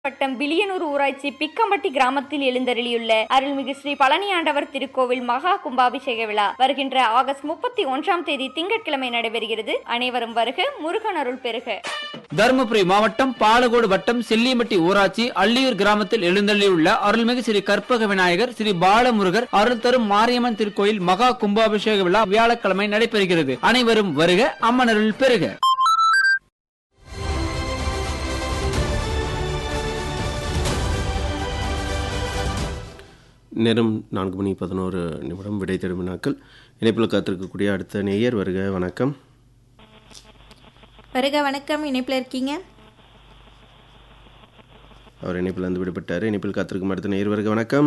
வட்டம் பிலியனூர் ஊராட்சி பிக்கம்பட்டி கிராமத்தில் எழுந்தருளியுள்ள அருள்மிகு ஸ்ரீ பழனியாண்டவர் திருக்கோவில் மகா கும்பாபிஷேக விழா வருகின்ற ஆகஸ்ட் முப்பத்தி ஒன்றாம் தேதி திங்கட்கிழமை நடைபெறுகிறது அனைவரும் வருக முருகன் அருள் பெறுக தருமபுரி மாவட்டம் பாலகோடு வட்டம் செல்லியம்பட்டி ஊராட்சி அள்ளியூர் கிராமத்தில் எழுந்தள்ளியுள்ள அருள்மிகு ஸ்ரீ கற்பக விநாயகர் ஸ்ரீ பாலமுருகர் அருள் தரும் மாரியம்மன் திருக்கோயில் மகா கும்பாபிஷேக விழா வியாழக்கிழமை நடைபெறுகிறது அனைவரும் வருக அம்மன் அருள் பெறுக நேரம் நான்கு மணி பதினோரு நிமிடம் விடை தேடும் வினாக்கள் இணைப்பில் காத்திருக்கக்கூடிய அடுத்த நேயர் வருக வணக்கம் வருக வணக்கம் இணைப்பில் இருக்கீங்க அவர் இணைப்பில் இருந்து விடுபட்டார் இணைப்பில் காத்திருக்கும் அடுத்த நேயர் வருக வணக்கம்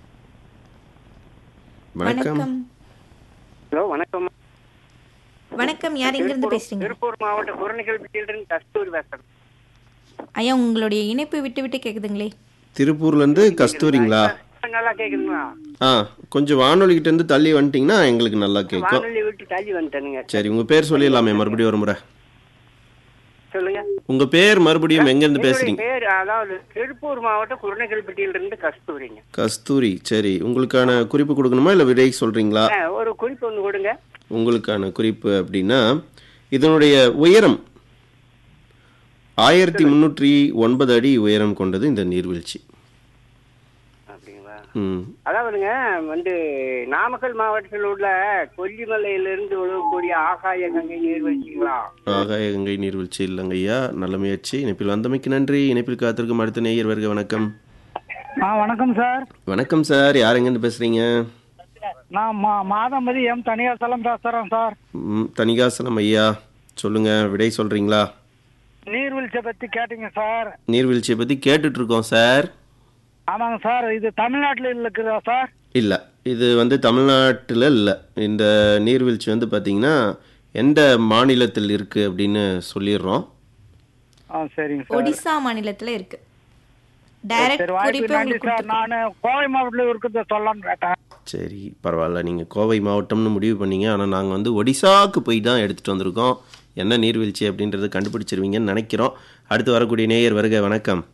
வணக்கம் வணக்கம் ஹலோ வணக்கம் வணக்கம் யார் எங்கிருந்து பேசுறீங்க திருப்பூர் மாவட்ட குரணிகள்பட்டியிலிருந்து கஸ்தூரி பேசுறேன் ஐயா உங்களுடைய இணைப்பு விட்டு விட்டு கேக்குதுங்களே திருப்பூர்லேருந்து கஸ்தூரிங்களா நல்லா கேக்குதுங்களா ஆ கொஞ்சம் வானொலிக்கிட்ட இருந்து தள்ளி வந்துட்டீங்கன்னா எங்களுக்கு நல்லா கேட்கும் வானொலி விட்டு தள்ளி வந்துட்டேனுங்க சரி உங்கள் பேர் சொல்லிடலாமே மறுபடியும் ஒரு முறை சொல்லுங்க உங்கள் பேர் மறுபடியும் எங்கேருந்து என்னுடைய பேசுகிறீங்க பேர் அதாவது திருப்பூர் மாவட்டம் குரணிகள்பட்டியிலிருந்து கஸ்தூரிங்க கஸ்தூரி சரி உங்களுக்கான குறிப்பு கொடுக்கணுமா இல்லை விடை சொல்கிறீங்களா ஆ, ஒரு குறிப்பு ஒன்று கொடுங்க உங்களுக்கான குறிப்பு அப்படின்னா இதனுடைய உயரம் ஆயிரத்தி முந்நூற்றி ஒன்பது அடி உயரம் கொண்டது இந்த நீர்வீழ்ச்சி அப்படிங்களா ம் அதாவதுங்க வந்து நாமக்கல் மாவட்டத்தில் உள்ள கொல்லிமலையிலிருந்து விழுகக்கூடிய ஆகாய கங்கை நீர்வீழ்ச்சிங்களா ஆகாய கங்கை நீர்வீழ்ச்சி இல்லைங்க ஐயா நல்ல முயற்சி இணைப்பில் வந்தமைக்கு நன்றி இணைப்பில் காத்திருக்கும் அடுத்த நேயர் வருக வணக்கம் ஆ வணக்கம் சார் வணக்கம் சார் யார் எங்கேருந்து பேசுகிறீங்க நான் மா மாதம்பதி எம் தனியார் தளம் பேசுகிறேன் சார் ம் தணிகாசனம் ஐயா சொல்லுங்கள் விடை சொல்கிறீங்களா நீர்வீழ்ச்சியை பற்றி கேட்டீங்க சார் நீர்வீழ்ச்சியை பற்றி கேட்டுட்ருக்கோம் சார் ஆமாங்க சார் இது தமிழ்நாட்டில் இருக்குதா சார் இல்லை இது வந்து தமிழ்நாட்டில் இல்லை இந்த நீர்வீழ்ச்சி வந்து பார்த்திங்கன்னா எந்த மாநிலத்தில் இருக்குது அப்படின்னு சொல்லிடுறோம் ஆ சரிங்க சார் ஒடிசா மாநிலத்துல இருக்கு டைரக்ட் சரி வாய்ப்பு குறிப்பு நன்றி உங்களுக்கு சார் கொடுத்துருக்கோம். நான் கோவை மாவட்டத்தில் இருக்கிறத சொல்லலாம்னு கேட்டேன் சரி பரவாயில்ல நீங்கள் கோவை மாவட்டம்னு முடிவு பண்ணீங்க ஆனால் நாங்கள் வந்து ஒடிசாக்கு போய் தான் எடுத்துகிட்டு வந்திருக்கோம் என்ன நீர்வீழ்ச்சி அப்படின்றத கண்டுபிடிச்சிருவீங்கன்னு நினைக்கிறோம் அடுத்து வரக்கூடிய நேயர் வருக வணக்கம்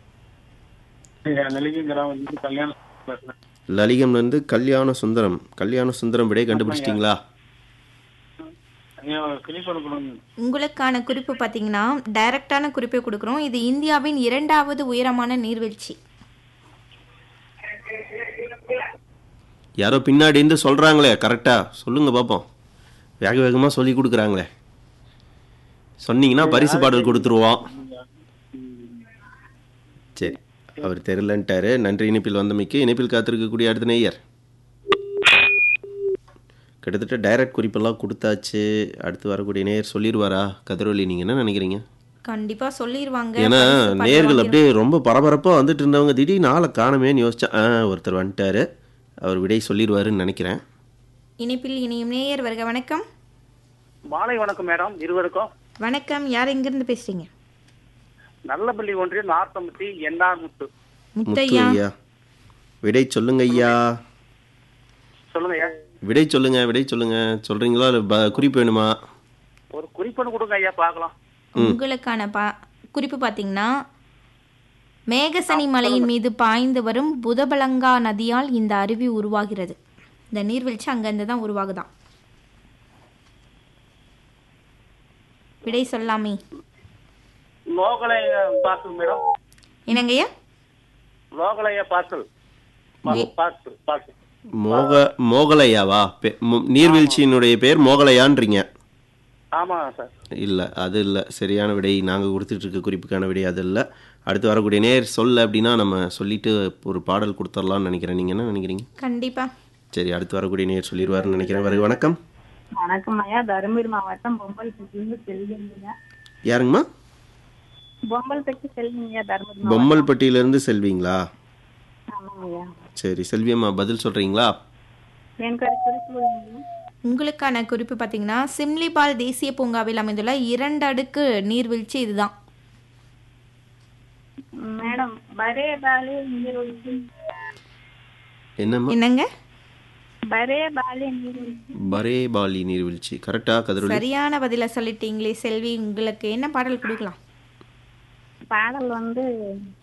லலிகம்லேருந்து கல்யாண சுந்தரம் கல்யாண சுந்தரம் விடை கண்டுபிடிச்சிட்டிங்களா உங்களுக்கான குறிப்பு பாத்தீங்கன்னா டைரக்டான குறிப்பை கொடுக்குறோம் இது இந்தியாவின் இரண்டாவது உயரமான நீர்வீழ்ச்சி யாரோ பின்னாடி இருந்து சொல்கிறாங்களே கரெக்டாக சொல்லுங்கள் பார்ப்போம் வேக வேகமாக சொல்லி கொடுக்குறாங்களே சொன்னீங்கன்னா பரிசு பாடல் கொடுத்துருவோம் சரி அவர் தெரிலன்ட்டாரு நன்றி இணைப்பில் வந்தமைக்கு இணைப்பில் காத்திருக்கக்கூடிய அடுத்த நேயர் கிட்டத்தட்ட டைரக்ட் குறிப்பெல்லாம் கொடுத்தாச்சு அடுத்து வரக்கூடிய நேயர் சொல்லிடுவாரா கதிரொலி நீங்கள் என்ன நினைக்கிறீங்க கண்டிப்பா சொல்லிடுவாங்க ஏன்னா பரிசு பாட்டு நேர்கள் வாங்கிடுவாங்க. அப்படியே ரொம்ப பரபரப்பாக வந்துட்டு இருந்தவங்க திடீர்னு ஆளை காணமேன்னு யோசிச்சா ஆ ஒருத்தர் வந்துட்டாரு அவர் விடை சொல்லிடுவாருன்னு நினைக்கிறேன் இணைப்பில் இணையும் நேயர் வருக வணக்கம் மாலை வணக்கம் மேடம் இருவருக்கும் வணக்கம் யார் எங்கிருந்து பேசுறீங்க நல்லபள்ளி ஒன்றியம் நார்த்தம்பட்டி என்ஆர் முத்து முத்து முத்தையா ஐயா விடை சொல்லுங்க ஐயா சொல்லுங்க ஐயா விடை சொல்லுங்க விடை சொல்லுங்க சொல்றீங்களா இல்லை ப- குறிப்பு வேணுமா ஒரு குறிப்பு கொடுங்க ஐயா பார்க்கலாம் உங்களுக்கான பா குறிப்பு பார்த்தீங்கன்னா மேகசனி மலையின் மீது பாய்ந்து வரும் புதபலங்கா நதியால் இந்த அருவி உருவாகிறது இந்த நீர்வீழ்ச்சி அங்கேருந்து தான் உருவாகுதாம் விடை சொல்லாமே லோகலைய பார்சல் மேடம் என்னங்கய்யா லோகலைய பார்சல் பார்சல் பார்சல் மோக மோகலையாவா பெ- மு- நீர்வீழ்ச்சியினுடைய பேர் மோகலையான்றீங்க ஆமாம் சார் இல்லை அது இல்லை சரியான விடை நாங்கள் கொடுத்துட்டு இருக்க குறிப்புக்கான விடை அது இல்லை அடுத்து வரக்கூடிய நேர் சொல்ல அப்படின்னா நம்ம சொல்லிட்டு ஒரு பாடல் கொடுத்துடலாம்னு நினைக்கிறேன் நீங்கள் என்ன நினைக்கிறீங்க கண்டிப்பா சரி அடுத்து வரக்கூடிய நேர் சொல்லிடுவாருன்னு நினைக்கிறேன் வருக வணக்கம் வணக்கம் ஐயா தருமபுரி மாவட்டம் பொம்பல்பட்டியிலிருந்து செல்விங்க யாருங்கம்மா பொம்பல்பட்டி செல்விங்க தருமபுரி மாவட்டம் பொம்மல்பட்டியிலேருந்து செல்வீங்களா ஆமாங்க ஐயா சரி செல்வியம்மா பதில் சொல்கிறீங்களா எனக்கு ஒரு குறிப்பு வேணும். உங்களுக்கான குறிப்பு பார்த்தீங்கன்னா சிம்லிபால் தேசிய பூங்காவில் அமைந்துள்ள இரண்டு அடுக்கு நீர்வீழ்ச்சி இதுதான் மேடம் பரே பாலி நீர்வீழ்ச்சி என்னம்மா என்னங்க பரே பாலி நீர்வீழ்ச்சி பரேபாலி நீர்வீழ்ச்சி கரெக்டா கதிரொலி சரியான பதிலை சொல்லிட்டீங்களே செல்வி உங்களுக்கு என்ன பாடல் கொடுக்கலாம் பாடல் வந்து